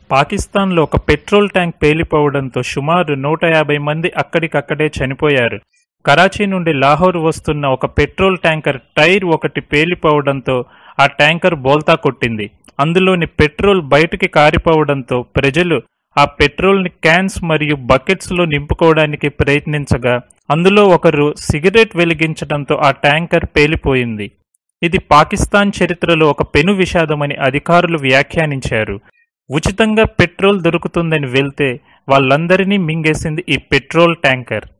పాకిస్తాన్లో ఒక petrol tank పేలిపోవడంతో సుమారు నూట యాభై మంది అక్కడికక్కడే చనిపోయారు కరాచీ నుండి లాహోర్ వస్తున్న ఒక పెట్రోల్ ట్యాంకర్ టైర్ ఒకటి పేలిపోవడంతో ఆ ట్యాంకర్ బోల్తా కొట్టింది అందులోని పెట్రోల్ బయటికి కారిపోవడంతో ప్రజలు ఆ పెట్రోల్ని క్యాన్స్ మరియు బకెట్స్లో నింపుకోవడానికి ప్రయత్నించగా అందులో ఒకరు సిగరెట్ వెలిగించడంతో ఆ ట్యాంకర్ పేలిపోయింది ఇది పాకిస్తాన్ చరిత్రలో ఒక పెను విషాదమని అధికారులు వ్యాఖ్యానించారు ఉచితంగా పెట్రోల్ దొరుకుతుందని వెళ్తే వాళ్ళందరినీ మింగేసింది ఈ పెట్రోల్ ట్యాంకర్